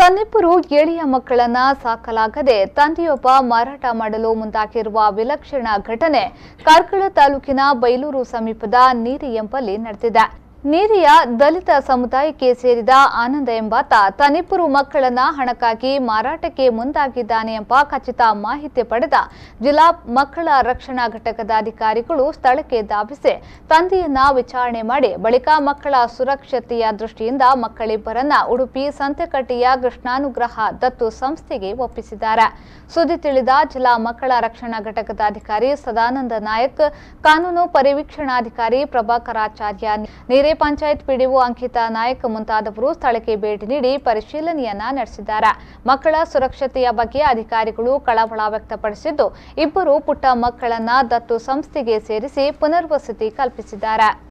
ತನ್ನಿಬ್ಬರು ಎಳೆಯ ಮಕ್ಕಳನ್ನ ಸಾಕಲಾಗದೆ ತಂದೆಯೊಬ್ಬ ಮಾರಾಟ ಮಾಡಲು ಮುಂದಾಗಿರುವ ವಿಲಕ್ಷಣ ಘಟನೆ ಕಾರ್ಕಳ ತಾಲೂಕಿನ ಬೈಲೂರು ಸಮೀಪದ ನೀರಿ ಎಂಬಲ್ಲಿ ನಡೆದಿದೆ ನೀರಿಯ ದಲಿತ ಸಮುದಾಯಕ್ಕೆ ಸೇರಿದ ಆನಂದ ಎಂಬಾತ ತನ್ನಿಬ್ಬರು ಮಕ್ಕಳನ್ನ ಹಣಕ್ಕಾಗಿ ಮಾರಾಟಕ್ಕೆ ಮುಂದಾಗಿದ್ದಾನೆ ಎಂಬ ಖಚಿತ ಮಾಹಿತಿ ಪಡೆದ ಜಿಲ್ಲಾ ಮಕ್ಕಳ ರಕ್ಷಣಾ ಘಟಕದ ಅಧಿಕಾರಿಗಳು ಸ್ಥಳಕ್ಕೆ ಧಾವಿಸಿ ತಂದೆಯನ್ನ ವಿಚಾರಣೆ ಮಾಡಿ ಬಳಿಕ ಮಕ್ಕಳ ಸುರಕ್ಷತೆಯ ದೃಷ್ಟಿಯಿಂದ ಮಕ್ಕಳಿಬ್ಬರನ್ನ ಉಡುಪಿ ಸಂತೆಕಟ್ಟೆಯ ಕೃಷ್ಣಾನುಗ್ರಹ ದತ್ತು ಸಂಸ್ಥೆಗೆ ಒಪ್ಪಿಸಿದ್ದಾರೆ ಸುದ್ದಿ ತಿಳಿದ ಜಿಲ್ಲಾ ಮಕ್ಕಳ ರಕ್ಷಣಾ ಘಟಕದ ಅಧಿಕಾರಿ ಸದಾನಂದ ನಾಯಕ್ ಕಾನೂನು ಪರಿವೀಕ್ಷಣಾಧಿಕಾರಿ ಪ್ರಭಾಕರಾಚಾರ್ಯ ನೀರೇ ಪಂಚಾಯತ್ ಪಿಡಿಒ ಅಂಕಿತಾ ನಾಯಕ್ ಮುಂತಾದವರು ಸ್ಥಳಕ್ಕೆ ಭೇಟಿ ನೀಡಿ ಪರಿಶೀಲನೆಯನ್ನ ನಡೆಸಿದ್ದಾರೆ ಮಕ್ಕಳ ಸುರಕ್ಷತೆಯ ಬಗ್ಗೆ ಅಧಿಕಾರಿಗಳು ಕಳವಳ ವ್ಯಕ್ತಪಡಿಸಿದ್ದು ಇಬ್ಬರು ಪುಟ್ಟ ಮಕ್ಕಳನ್ನ ದತ್ತು ಸಂಸ್ಥೆಗೆ ಸೇರಿಸಿ ಪುನರ್ವಸತಿ ಕಲ್ಪಿಸಿದ್ದಾರೆ